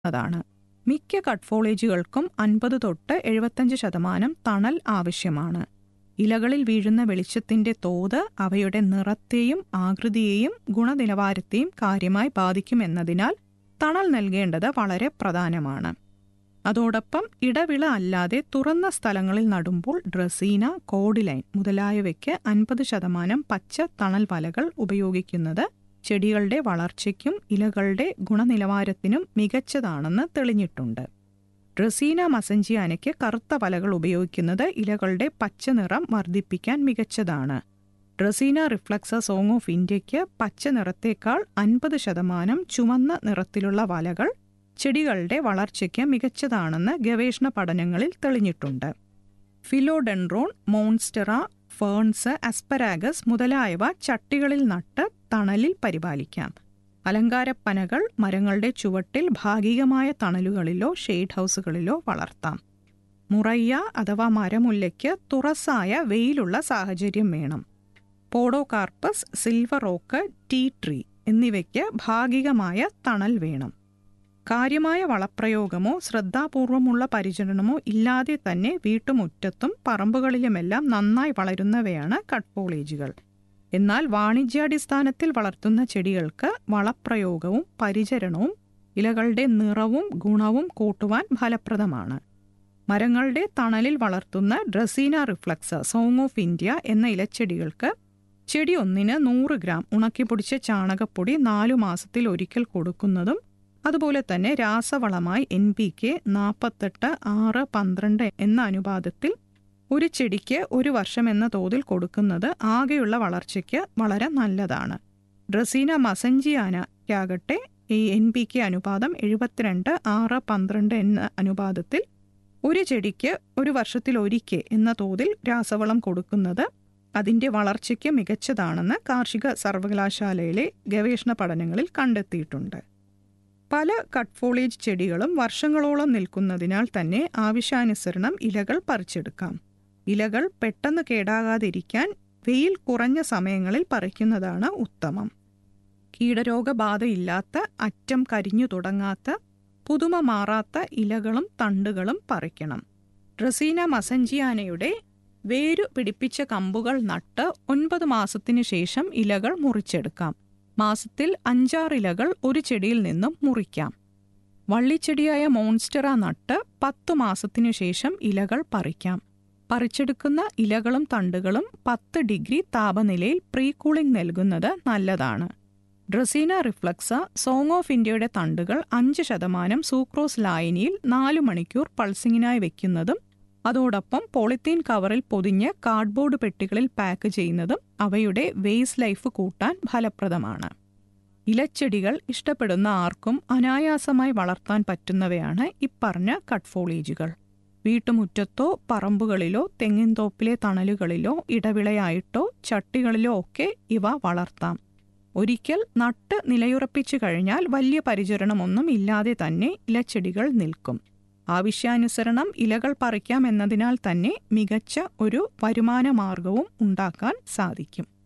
അതാണ് മിക്ക കട്ട്ഫോളേജുകൾക്കും അൻപത് തൊട്ട് എഴുപത്തഞ്ച് ശതമാനം തണൽ ആവശ്യമാണ് ഇലകളിൽ വീഴുന്ന വെളിച്ചത്തിന്റെ തോത് അവയുടെ നിറത്തെയും ആകൃതിയെയും ഗുണനിലവാരത്തെയും കാര്യമായി ബാധിക്കുമെന്നതിനാൽ തണൽ നൽകേണ്ടത് വളരെ പ്രധാനമാണ് അതോടൊപ്പം ഇടവിള അല്ലാതെ തുറന്ന സ്ഥലങ്ങളിൽ നടുമ്പോൾ ഡ്രസീന കോഡിലൈൻ മുതലായവയ്ക്ക് അൻപത് ശതമാനം പച്ച തണൽ വലകൾ ഉപയോഗിക്കുന്നത് ചെടികളുടെ വളർച്ചയ്ക്കും ഇലകളുടെ ഗുണനിലവാരത്തിനും മികച്ചതാണെന്ന് തെളിഞ്ഞിട്ടുണ്ട് ഡ്രസീന മസഞ്ചിയാനയ്ക്ക് കറുത്ത വലകൾ ഉപയോഗിക്കുന്നത് ഇലകളുടെ പച്ച നിറം വർദ്ധിപ്പിക്കാൻ മികച്ചതാണ് ഡ്രസീന റിഫ്ലക്സ സോങ് ഓഫ് ഇന്ത്യയ്ക്ക് പച്ച നിറത്തേക്കാൾ അൻപത് ശതമാനം ചുവന്ന നിറത്തിലുള്ള വലകൾ ചെടികളുടെ വളർച്ചയ്ക്ക് മികച്ചതാണെന്ന് ഗവേഷണ പഠനങ്ങളിൽ തെളിഞ്ഞിട്ടുണ്ട് ഫിലോഡെൻഡ്രോൺ മോൺസ്റ്ററ ഫേൺസ് അസ്പരാഗസ് മുതലായവ ചട്ടികളിൽ നട്ട് തണലിൽ പരിപാലിക്കാം അലങ്കാരപ്പനകൾ മരങ്ങളുടെ ചുവട്ടിൽ ഭാഗികമായ തണലുകളിലോ ഷെയ്ഡ് ഹൗസുകളിലോ വളർത്താം മുറയ്യ അഥവാ മരമുല്ലയ്ക്ക് തുറസായ വെയിലുള്ള സാഹചര്യം വേണം podocarpus silver oak tea tree എന്നിവയ്ക്ക് ഭാഗികമായ തണൽ വേണം കാര്യമായ വളപ്രയോഗമോ ശ്രദ്ധാപൂർവമുള്ള പരിചരണമോ ഇല്ലാതെ തന്നെ വീട്ടുമുറ്റത്തും പറമ്പുകളിലുമെല്ലാം നന്നായി വളരുന്നവയാണ് കട്ട്പോളേജുകൾ എന്നാൽ വാണിജ്യാടിസ്ഥാനത്തിൽ വളർത്തുന്ന ചെടികൾക്ക് വളപ്രയോഗവും പരിചരണവും ഇലകളുടെ നിറവും ഗുണവും കൂട്ടുവാൻ ഫലപ്രദമാണ് മരങ്ങളുടെ തണലിൽ വളർത്തുന്ന dracaena reflexa song of India എന്ന ഇലച്ചെടികൾക്ക് ചെടി ഒന്നിന് നൂറ് ഗ്രാം ഉണക്കിപ്പൊടിച്ച ചാണകപ്പൊടി നാലു മാസത്തിൽ ഒരിക്കൽ കൊടുക്കുന്നതും അതുപോലെ തന്നെ രാസവളമായി എൻ പി കെ നാൽപ്പത്തെട്ട് ആറ് പന്ത്രണ്ട് എന്ന അനുപാതത്തിൽ ഒരു ചെടിക്ക് ഒരു വർഷം എന്ന തോതിൽ കൊടുക്കുന്നത് ആകെയുള്ള വളർച്ചയ്ക്ക് വളരെ നല്ലതാണ് ഡ്രസീന മസഞ്ചിയാനയ്ക്കാകട്ടെ ഈ എൻ പി കെ അനുപാതം എഴുപത്തിരണ്ട് ആറ് പന്ത്രണ്ട് എന്ന അനുപാതത്തിൽ ഒരു ചെടിക്ക് ഒരു വർഷത്തിൽ ഒരിക്കൽ എന്ന തോതിൽ രാസവളം കൊടുക്കുന്നത് അതിൻ്റെ വളർച്ചയ്ക്ക് മികച്ചതാണെന്ന് കാർഷിക സർവകലാശാലയിലെ ഗവേഷണ പഠനങ്ങളിൽ കണ്ടെത്തിയിട്ടുണ്ട് പല കട്ട്ഫോളേജ് ചെടികളും വർഷങ്ങളോളം നിൽക്കുന്നതിനാൽ തന്നെ ആവശ്യാനുസരണം ഇലകൾ പറിച്ചെടുക്കാം ഇലകൾ പെട്ടെന്ന് കേടാകാതിരിക്കാൻ വെയിൽ കുറഞ്ഞ സമയങ്ങളിൽ പറിക്കുന്നതാണ് ഉത്തമം കീടരോഗബാധയില്ലാത്ത അറ്റം കരിഞ്ഞു തുടങ്ങാത്ത പുതുമ മാറാത്ത ഇലകളും തണ്ടുകളും പറിക്കണം ഡ്രസീന മസഞ്ചിയാനയുടെ വേരു പിടിപ്പിച്ച കമ്പുകൾ നട്ട് ഒൻപത് മാസത്തിനു ശേഷം ഇലകൾ മുറിച്ചെടുക്കാം മാസത്തിൽ അഞ്ചാറ് ഇലകൾ ഒരു ചെടിയിൽ നിന്നും മുറിക്കാം വള്ളിച്ചെടിയായ മോൺസ്റ്ററ നട്ട് പത്തു മാസത്തിനു ശേഷം ഇലകൾ പറിക്കാം പറിച്ചെടുക്കുന്ന ഇലകളും തണ്ടുകളും പത്ത് ഡിഗ്രി താപനിലയിൽ പ്രീ കൂളിംഗ് നൽകുന്നത് നല്ലതാണ് ഡ്രസീന റിഫ്ലക്സ സോങ് ഓഫ് ഇന്ത്യയുടെ തണ്ടുകൾ അഞ്ച് ശതമാനം സൂക്രോസ് ലായനിയിൽ നാലു മണിക്കൂർ പൾസിങ്ങിനായി വെക്കുന്നതും അതോടൊപ്പം പോളിത്തീൻ കവറിൽ പൊതിഞ്ഞ് കാർഡ്ബോർഡ് പെട്ടികളിൽ പാക്ക് ചെയ്യുന്നതും അവയുടെ വേസ് ലൈഫ് കൂട്ടാൻ ഫലപ്രദമാണ് ഇലച്ചെടികൾ ഇഷ്ടപ്പെടുന്ന ആർക്കും അനായാസമായി വളർത്താൻ പറ്റുന്നവയാണ് ഇപ്പറഞ്ഞ കട്ട്ഫോളേജുകൾ വീട്ടുമുറ്റത്തോ പറമ്പുകളിലോ തെങ്ങിൻതോപ്പിലെ തണലുകളിലോ ഇടവിളയായിട്ടോ ചട്ടികളിലോ ഒക്കെ ഇവ വളർത്താം ഒരിക്കൽ നട്ട് നിലയുറപ്പിച്ചു കഴിഞ്ഞാൽ വലിയ പരിചരണമൊന്നും ഇല്ലാതെ തന്നെ ഇലച്ചെടികൾ നിൽക്കും ആവശ്യാനുസരണം ഇലകൾ പറിക്കാം എന്നതിനാൽ തന്നെ മികച്ച ഒരു വരുമാന മാർഗവും ഉണ്ടാക്കാൻ സാധിക്കും